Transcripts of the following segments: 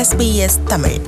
SBS Tamil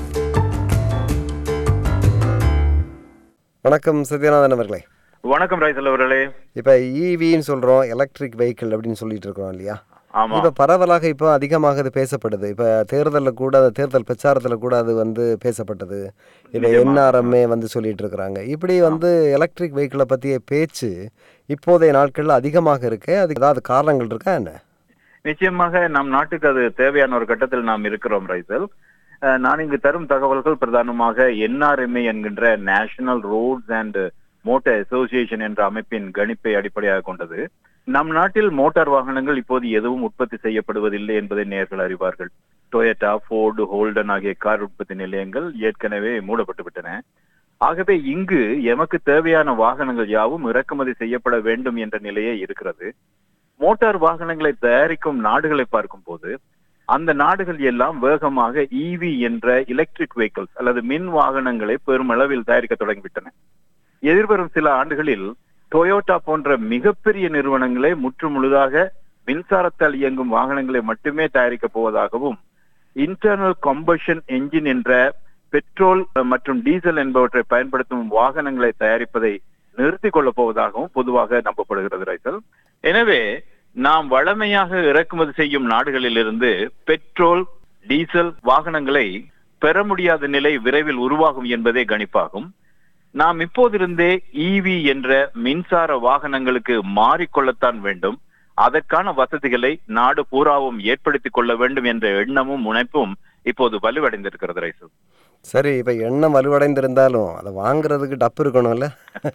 வணக்கம் சத்யநாதன் அவர்களே வணக்கம் ரைசல் அவர்களே இப்போ ஈவின்னு சொல்கிறோம் எலக்ட்ரிக் வெஹிக்கிள் அப்படின்னு சொல்லிட்டு இருக்கிறோம் இல்லையா ஆமா இப்போ பரவலாக இப்போ அதிகமாக இது பேசப்படுது இப்போ தேர்தலில் கூட அது தேர்தல் பிரச்சாரத்தில் கூட அது வந்து பேசப்பட்டது இப்போ என்ஆர்எம்ஏ வந்து சொல்லிட்டு இருக்கிறாங்க இப்படி வந்து எலக்ட்ரிக் வெஹிக்கிளை பற்றிய பேச்சு இப்போதைய நாட்களில் அதிகமாக இருக்கு அதுக்கு ஏதாவது காரணங்கள் இருக்கா என்ன நிச்சயமாக நம் நாட்டுக்கு அது தேவையான ஒரு கட்டத்தில் நாம் இருக்கிறோம் ரைசல் அஹ், நான் இங்கு தரும் தகவல்கள் பிரதானமாக என்ஆர்எம்ஏ என்கின்ற national roads and motor association என்ற அமைப்பின் கணிப்பை அடிப்படையாக கொண்டது நம் நாட்டில் மோட்டார் வாகனங்கள் இப்போது எதுவும் உற்பத்தி செய்யப்படுவதில்லை என்பதை நேர்கள் அறிவார்கள் டொயட்டா ஃபோர்டு ஹோல்டன் ஆகிய கார் உற்பத்தி நிலையங்கள் ஏற்கனவே மூடப்பட்டு விட்டன ஆகவே இங்கு எமக்கு தேவையான வாகனங்கள் யாவும் இறக்குமதி செய்யப்பட வேண்டும் என்ற நிலையே இருக்கிறது மோட்டார் வாகனங்களை தயாரிக்கும் நாடுகளை பார்க்கும் போது அந்த நாடுகள் எல்லாம் வேகமாக ஈவி என்ற எலக்ட்ரிக் வெஹிக்கிள்ஸ் அல்லது மின் வாகனங்களை பெருமளவில் தயாரிக்க தொடங்கிவிட்டன எதிர்வரும் சில ஆண்டுகளில் டொயோட்டா போன்ற மிகப்பெரிய நிறுவனங்களே முற்று முழுதாக மின்சாரத்தால் இயங்கும் வாகனங்களை மட்டுமே தயாரிக்கப் போவதாகவும் இன்டர்னல் கம்பஷன் என்ஜின் என்ற பெட்ரோல் மற்றும் டீசல் என்பவற்றை பயன்படுத்தும் வாகனங்களை தயாரிப்பதை நிறுத்திக் கொள்ளப் போவதாகவும் பொதுவாக நம்பப்படுகிறது ரைசல் எனவே நாம் வழமையாக இறக்குமதி செய்யும் நாடுகளிலிருந்து பெட்ரோல் டீசல் வாகனங்களை பெற முடியாத நிலை விரைவில் உருவாகும் என்பதே கணிப்பாகும் நாம் இப்போதிருந்தே ஈவி என்ற மின்சார வாகனங்களுக்கு மாறிக்கொள்ளத்தான் வேண்டும் அதற்கான வசதிகளை நாடு பூராவும் ஏற்படுத்திக் கொள்ள வேண்டும் என்ற எண்ணமும் முனைப்பும் இப்போது வலுவடைந்திருக்கிறது ரைசு சரி இப்போ எண்ணம் வலுவடைந்திருந்தாலும் அதை வாங்குறதுக்கு டப்பு இருக்கணும்ல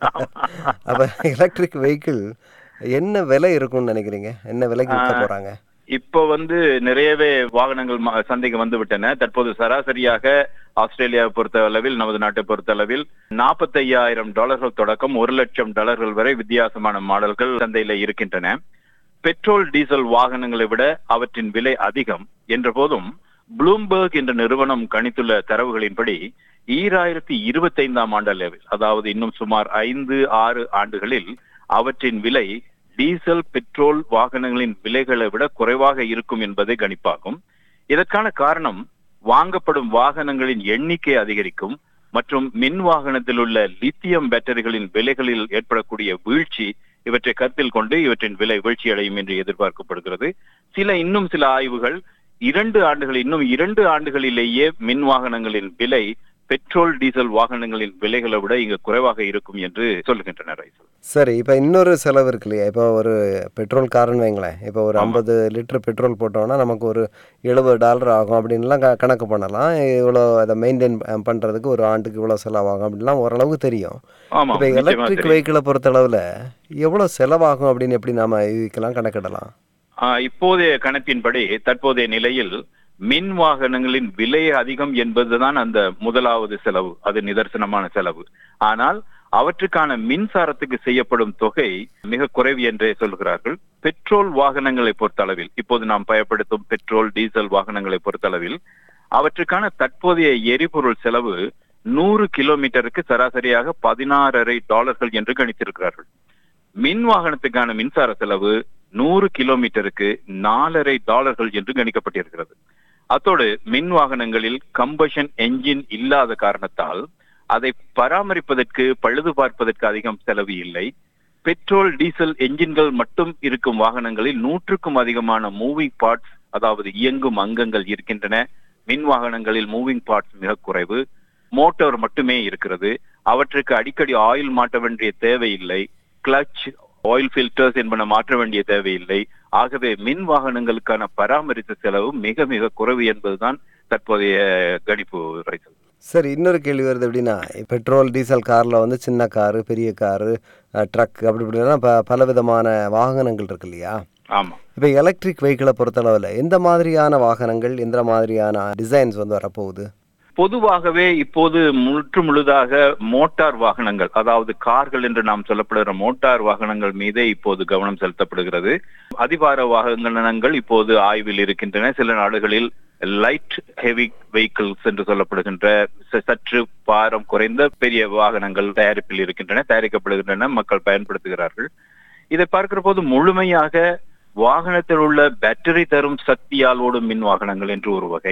அப்போ எலக்ட்ரிக் வெஹிக்கிள் என்ன விலை இருக்கும்னு நினைக்கிறீங்க என்ன விலைக்கு விற்க ஆ. போகிறாங்க இப்போ வந்து நிறையவே வாகனங்கள் ம- சந்தைக்கு வந்து விட்டன தற்போது சராசரியாக ஆஸ்திரேலியாவை பொறுத்த அளவில் நமது நாட்டை பொறுத்த அளவில் நாற்பத்தையாயிரம் டாலர்கள் தொடக்கம் ஒரு லட்சம் டாலர்கள் வரை வித்தியாசமான மாடல்கள் சந்தையில இருக்கின்றன பெட்ரோல் டீசல் வாகனங்களை விட அவற்றின் விலை அதிகம் என்ற போதும் ப்ளூம்பர்க் என்ற நிறுவனம் கணித்துள்ள தரவுகளின்படி ஈராயிரத்தி இருபத்தைந்தாம் ஆண்டளவில் அதாவது இன்னும் சுமார் ஐந்து ஆறு ஆண்டுகளில் அவற்றின் விலை டீசல் பெட்ரோல் வாகனங்களின் விலைகளை விட குறைவாக இருக்கும் என்பதை கணிப்பாகும் இதற்கான காரணம் வாங்கப்படும் வாகனங்களின் எண்ணிக்கை அதிகரிக்கும் மற்றும் மின் வாகனத்தில் உள்ள லித்தியம் பேட்டரிகளின் விலைகளில் ஏற்படக்கூடிய வீழ்ச்சி இவற்றை கருத்தில் கொண்டு இவற்றின் விலை வீழ்ச்சி அடையும் என்று எதிர்பார்க்கப்படுகிறது சில இன்னும் சில ஆய்வுகள் இரண்டு ஆண்டுகள் இன்னும் இரண்டு ஆண்டுகளிலேயே மின் வாகனங்களின் விலை பெட்ரோல் டீசல் வாகனங்களின் விலைகளை விட இங்கு குறைவாக இருக்கும் என்று சொல்லுகின்றனர் ரைசல். சரி இப்போ இன்னொரு செலவு இருக்கு இல்லையா இப்போ ஒரு பெட்ரோல் காருன்னு வைங்களேன் இப்போ ஒரு ஆமா. ஐம்பது லிட்டர் பெட்ரோல் போட்டோம்னா நமக்கு ஒரு எழுபது டாலர் ஆகும் அப்படின்லாம் க கணக்கு பண்ணலாம் இவ்வளோ அதை மெயின்டைன் பண்ணுறதுக்கு ஒரு ஆண்டுக்கு இவ்வளோ செலவாகும் அப்படின்லாம் ஓரளவுக்கு தெரியும் ஆமா இப்போ நிச்சயமா எலக்ட்ரிக் தெரியும். வெஹிக்கிளை பொறுத்தளவில் எவ்வளோ செலவாகும் அப்படின்னு எப்படி நாம யூகிக்கலாம் கணக்கிடலாம் ஆஹ் இப்போதைய கணக்கின்படி தற்போதைய நிலையில் மின் வாகனங்களின் விலை அதிகம் என்பதுதான் அந்த முதலாவது செலவு அது நிதர்சனமான செலவு ஆனால் அவற்றுக்கான மின்சாரத்துக்கு செய்யப்படும் தொகை மிக குறைவு என்றே சொல்கிறார்கள் பெட்ரோல் வாகனங்களை பொறுத்தளவில் இப்போது நாம் பயன்படுத்தும் பெட்ரோல் டீசல் வாகனங்களை பொறுத்தளவில் அவற்றுக்கான தற்போதைய எரிபொருள் செலவு நூறு கிலோமீட்டருக்கு சராசரியாக பதினாறரை டாலர்கள் என்று கணித்திருக்கிறார்கள் மின் வாகனத்துக்கான மின்சார செலவு நூறு கிலோமீட்டருக்கு நாலரை டாலர்கள் என்று கணிக்கப்பட்டிருக்கிறது அத்தோடு மின் வாகனங்களில் கம்பஷன் என்ஜின் இல்லாத காரணத்தால் அதை பராமரிப்பதற்கு பழுது பார்ப்பதற்கு அதிகம் செலவு இல்லை பெட்ரோல் டீசல் என்ஜின்கள் மட்டும் இருக்கும் வாகனங்களில் நூற்றுக்கும் அதிகமான மூவிங் பார்ட்ஸ் அதாவது இயங்கும் அங்கங்கள் இருக்கின்றன மின் வாகனங்களில் மூவிங் பார்ட்ஸ் மிக குறைவு மோட்டார் மட்டுமே இருக்கிறது அவற்றுக்கு அடிக்கடி ஆயில் மாட்ட வேண்டிய தேவையில்லை கிளட்ச் ஆயில் ஃபில்டர்ஸ் என்பன மாற்ற வேண்டிய தேவையில்லை ஆகவே மின் வாகனங்களுக்கான பராமரிப்பு செலவு மிக மிக குறைவு என்பதுதான் தற்போதைய கணிப்பு ரைசல் சரி இன்னொரு கேள்வி வருது எப்படின்னா பெட்ரோல் டீசல் காரில் வந்து சின்ன காரு பெரிய காரு ட்ரக் அப்படி இப்படிலாம் ப பல விதமான வாகனங்கள் இருக்கு இல்லையா ஆமா இப்போ எலக்ட்ரிக் வெஹிக்கிளை பொறுத்தளவில் எந்த மாதிரியான வாகனங்கள் எந்த மாதிரியான டிசைன்ஸ் வந்து வரப்போகுது பொதுவாகவே இப்போது முற்று முழுதாக மோட்டார் வாகனங்கள் அதாவது கார்கள் என்று நாம் சொல்லப்படுகிற மோட்டார் வாகனங்கள் மீதே இப்போது கவனம் செலுத்தப்படுகிறது அதிபார வாகனங்கள் இப்போது ஆய்வில் இருக்கின்றன சில நாடுகளில் லைட் ஹெவி வெஹிக்கிள்ஸ் என்று சொல்லப்படுகின்ற ச- சற்று பாரம் குறைந்த பெரிய வாகனங்கள் தயாரிப்பில் இருக்கின்றன தயாரிக்கப்படுகின்றன மக்கள் பயன்படுத்துகிறார்கள் இதை பார்க்கிற போது முழுமையாக வாகனத்தில் உள்ள பேட்டரி தரும் சக்தியால் ஓடும் மின் வாகனங்கள் என்று ஒரு வகை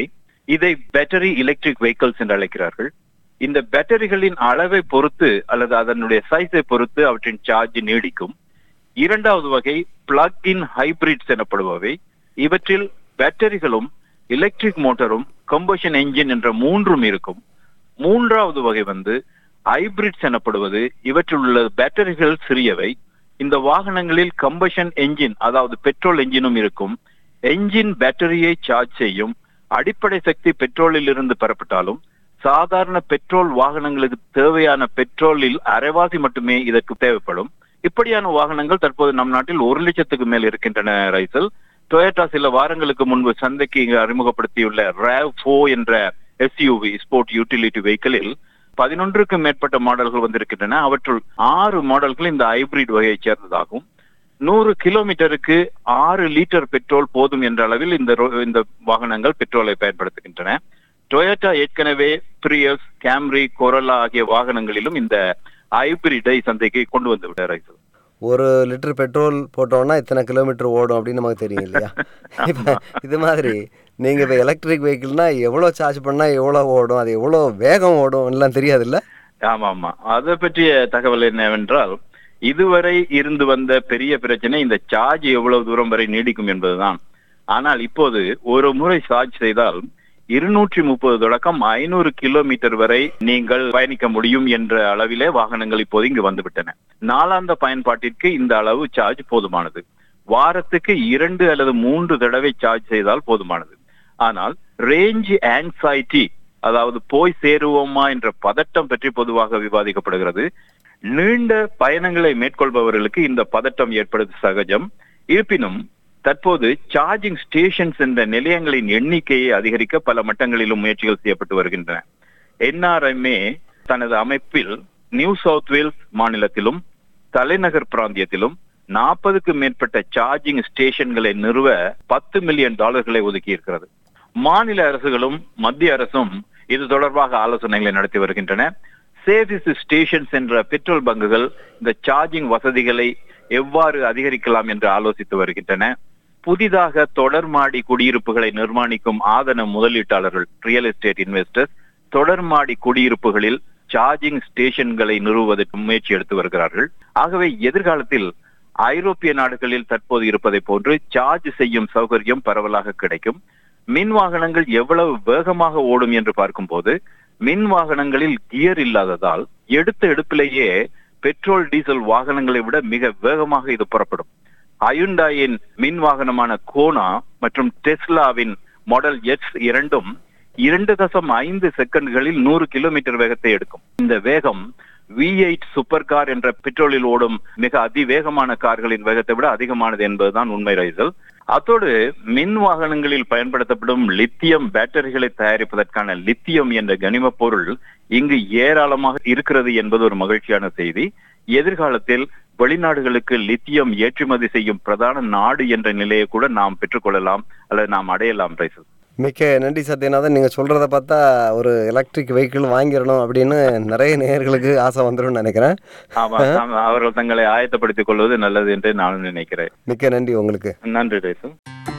இதை பேட்டரி எலக்ட்ரிக் வெஹிக்கிள்ஸ் என்று அழைக்கிறார்கள் இந்த பேட்டரிகளின் அளவை பொறுத்து அல்லது அதனுடைய சைஸை பொறுத்து அவற்றின் சார்ஜ் நீடிக்கும் இரண்டாவது வகை பிளக் இன் ஹைபிரிட்ஸ் எனப்படுபவை இவற்றில் பேட்டரிகளும் எலக்ட்ரிக் மோட்டரும் கம்பஷன் என்ஜின் என்ற மூன்றும் இருக்கும் மூன்றாவது வகை வந்து ஹைபிரிட்ஸ் எனப்படுவது இவற்றில் உள்ள பேட்டரிகள் சிறியவை இந்த வாகனங்களில் கம்பஷன் என்ஜின் அதாவது பெட்ரோல் என்ஜினும் இருக்கும் என்ஜின் பேட்டரியை சார்ஜ் செய்யும் அடிப்படை சக்தி பெட்ரோலில் இருந்து பெறப்பட்டாலும் சாதாரண பெட்ரோல் வாகனங்களுக்கு தேவையான பெட்ரோலில் அரைவாசி மட்டுமே இதற்கு தேவைப்படும் இப்படியான வாகனங்கள் தற்போது நம் நாட்டில் ஒரு லட்சத்துக்கு மேல் இருக்கின்றன ரைசல் டொயோட்டா சில வாரங்களுக்கு முன்பு சந்தைக்கு இங்கு அறிமுகப்படுத்தியுள்ள ரேவ் ஃபோ என்ற எஸ்யூவி ஸ்போர்ட் யூட்டிலிட்டி வெஹிக்கிளில் பதினொன்றுக்கும் மேற்பட்ட மாடல்கள் வந்திருக்கின்றன அவற்றுள் ஆறு மாடல்கள் இந்த ஹைபிரிட் வகையைச் சேர்ந்ததாகும் நூறு கிலோமீட்டருக்கு ஆறு லிட்டர் பெட்ரோல் போதும் என்ற அளவில் இந்த ரோ- இந்த வாகனங்கள் பெட்ரோலை பயன்படுத்துகின்றன டொயோட்டா ஏற்கனவே பிரியஸ் கேம்ரி கொரலா ஆகிய வாகனங்களிலும் இந்த ஹைபிரிடை சந்தைக்கு கொண்டு வந்து விட்டார் ரைசல் ஒரு லிட்டர் பெட்ரோல் போட்டோம்னா இத்தனை கிலோமீட்டர் ஓடும் அப்படின்னு நமக்கு தெரியும் இல்லையா இப்போ இது மாதிரி நீங்கள் இப்போ எலக்ட்ரிக் வெஹிக்கிள்னா எவ்வளோ சார்ஜ் பண்ணால் எவ்வளோ ஓடும் அது எவ்வளோ வேகம் ஓடும் எல்லாம் தெரியாதுல்ல ஆமா ஆமா அதை பற்றிய தகவல் என்னவென்றால் இதுவரை இருந்து வந்த பெரிய பிரச்சனை இந்த சார்ஜ் எவ்வளவு தூரம் வரை நீடிக்கும் என்பதுதான் ஆனால் இப்போது ஒரு முறை சார்ஜ் செய்தால் இருநூற்றி முப்பது தொடக்கம் ஐநூறு கிலோமீட்டர் வரை நீங்கள் பயணிக்க முடியும் என்ற அளவிலே வாகனங்கள் இப்போது இங்கு வந்துவிட்டன நாளாந்த பயன்பாட்டிற்கு இந்த அளவு சார்ஜ் போதுமானது வாரத்துக்கு இரண்டு அல்லது மூன்று தடவை சார்ஜ் செய்தால் போதுமானது ஆனால் ரேஞ்ச் ஆங்ஸைட்டி அதாவது போய் சேருவோமா என்ற பதட்டம் பற்றி பொதுவாக விவாதிக்கப்படுகிறது நீண்ட பயணங்களை மேற்கொள்பவர்களுக்கு இந்த பதட்டம் ஏற்படுவது சகஜம் இருப்பினும் தற்போது சார்ஜிங் ஸ்டேஷன்ஸ் என்ற நிலையங்களின் எண்ணிக்கையை அதிகரிக்க பல மட்டங்களிலும் முயற்சிகள் செய்யப்பட்டு வருகின்றன என்ஆர்எம்ஏ தனது அமைப்பில் நியூ சவுத் வேல்ஸ் மாநிலத்திலும் தலைநகர் பிராந்தியத்திலும் நாற்பதுக்கு மேற்பட்ட சார்ஜிங் ஸ்டேஷன்களை நிறுவ பத்து மில்லியன் டாலர்களை ஒதுக்கி இருக்கிறது மாநில அரசுகளும் மத்திய அரசும் இது தொடர்பாக ஆலோசனைகளை நடத்தி வருகின்றன சேவிஸ் ஸ்டேஷன்ஸ் என்ற பெட்ரோல் பங்குகள் இந்த சார்ஜிங் வசதிகளை எவ்வாறு அதிகரிக்கலாம் என்று ஆலோசித்து வருகின்றன புதிதாக தொடர்மாடி குடியிருப்புகளை நிர்மாணிக்கும் ஆதன முதலீட்டாளர்கள் ரியல் எஸ்டேட் இன்வெஸ்டர்ஸ் தொடர்மாடி குடியிருப்புகளில் சார்ஜிங் ஸ்டேஷன்களை நிறுவுவதற்கு முயற்சி எடுத்து வருகிறார்கள் ஆகவே எதிர்காலத்தில் ஐரோப்பிய நாடுகளில் தற்போது இருப்பதை போன்று சார்ஜ் செய்யும் சௌகரியம் பரவலாக கிடைக்கும் மின் வாகனங்கள் எவ்வளவு வேகமாக ஓடும் என்று பார்க்கும்போது மின் வாகனங்களில் கியர் இல்லாததால் எடுத்த எடுப்பிலேயே பெட்ரோல் டீசல் வாகனங்களை விட மிக வேகமாக இது புறப்படும் அயுண்டாயின் மின் வாகனமான கோனா மற்றும் டெஸ்லாவின் மாடல் எக்ஸ் இரண்டும் இரண்டு தசம் ஐந்து செகண்ட்களில் நூறு கிலோமீட்டர் வேகத்தை எடுக்கும் இந்த வேகம் வி எயிட் சூப்பர் கார் என்ற பெட்ரோலில் ஓடும் மிக அதிவேகமான கார்களின் வேகத்தை விட அதிகமானது என்பதுதான் உண்மை ரைசல் அத்தோடு மின் வாகனங்களில் பயன்படுத்தப்படும் லித்தியம் பேட்டரிகளை தயாரிப்பதற்கான லித்தியம் என்ற கனிமப் பொருள் இங்கு ஏராளமாக இருக்கிறது என்பது ஒரு மகிழ்ச்சியான செய்தி எதிர்காலத்தில் வெளிநாடுகளுக்கு லித்தியம் ஏற்றுமதி செய்யும் பிரதான நாடு என்ற நிலையை கூட நாம் பெற்றுக்கொள்ளலாம் அல்லது நாம் அடையலாம் ரைசல் மிக்க நன்றி சத்யநாதன் நீங்கள் சொல்கிறத பார்த்தா ஒரு எலக்ட்ரிக் வெஹிக்கிள் வாங்கிடணும் அப்படின்னு நிறைய நேயர்களுக்கு ஆசை வந்துரும்னு நினைக்கிறேன் ஆமா தாம் அவர்கள் தங்களை ஆயத்தப்படுத்திக் கொள்வது நல்லது என்று நான் நினைக்கிறேன் மிக்க நன்றி உங்களுக்கு நன்றி ரைசல்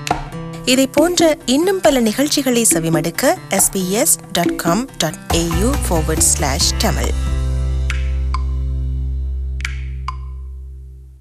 இதை போன்ற இன்னும் பல நிகழ்ச்சிகளை செவிமடுக்க sbs.com.au forward slash tamil